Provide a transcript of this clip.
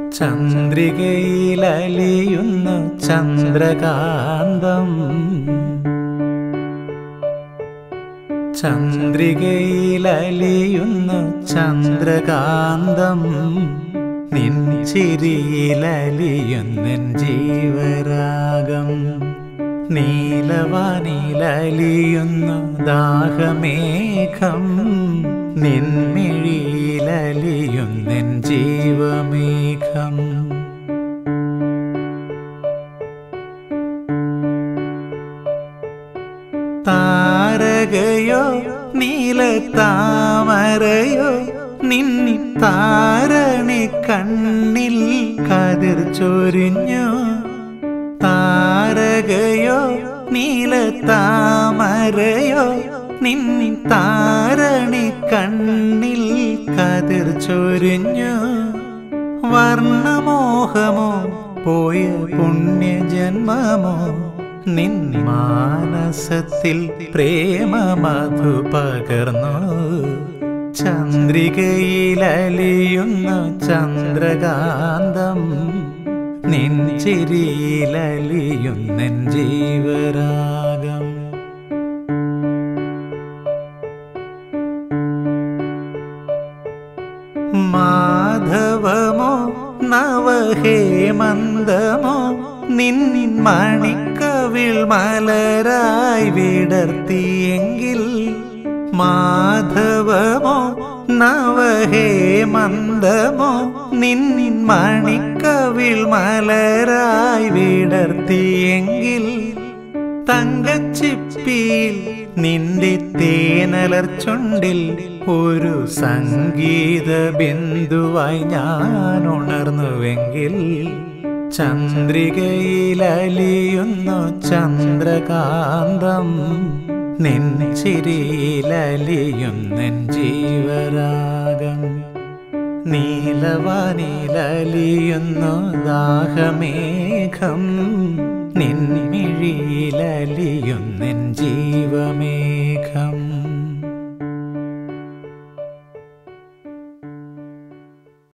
ചന്ദ്രികയിലലിയുന്നു ചന്ദ്രകാന്തം ചന്ദ്രികയിലലിയുന്നു ചന്ദ്രകാന്തം നിൻ ചിരിയിലലിയുന്നൻ ജീവരാഗം നീലവാനിലലിയുന്നു ദാഹമേഘം നിൻമിഴിയിലലിയുന്നൻ ജീവമേഘം താരകയോ നീല താമരയോ നിന്നി താരണി കണ്ണിൽ കതിർ ചൊരിഞ്ഞു താരകയോ നീല താമരയോ നിന്നി താരണി കണ്ണിൽ കതിർ ചൊരിഞ്ഞു വർണ്ണമോഹമോ പോയ പുണ്യജന്മമോ നിൻ മാനസത്തിൽ പ്രേമമധു പകർന്നു ചന്ദ്രികയിലലിയുന്നു ചന്ദ്രകാന്തം നിൻ ചിരിയിലലിയുന്നൻ ജീവരാഗം മാധവമോ നവഹേമന്തമോ നിന്നിൻ മണിക്കവിൾ മലരായി വിടർത്തിയെങ്കിൽ മാധവമോ നവഹേമന്തമോ നിന്നിൻ മണിക്കവിൾ മലരായി വിടർത്തിയെങ്കിൽ തങ്കച്ചിപ്പിയിൽ നിന്റെ തേനലർ ചുണ്ടിൽ ഒരു സംഗീത ബിന്ദുവായി ഞാൻ ഉണർന്നുവെങ്കിൽ ചന്ദ്രികയിലലിയുന്നു ചന്ദ്രകാന്തം നിൻ ചിരിയിലലിയുന്നൻ ജീവരാഗം നീലവാനിലലിയുന്നു ദാഹമേഘം നിൻമിഴിയിലലിയുന്നൻ ജീവമേഘം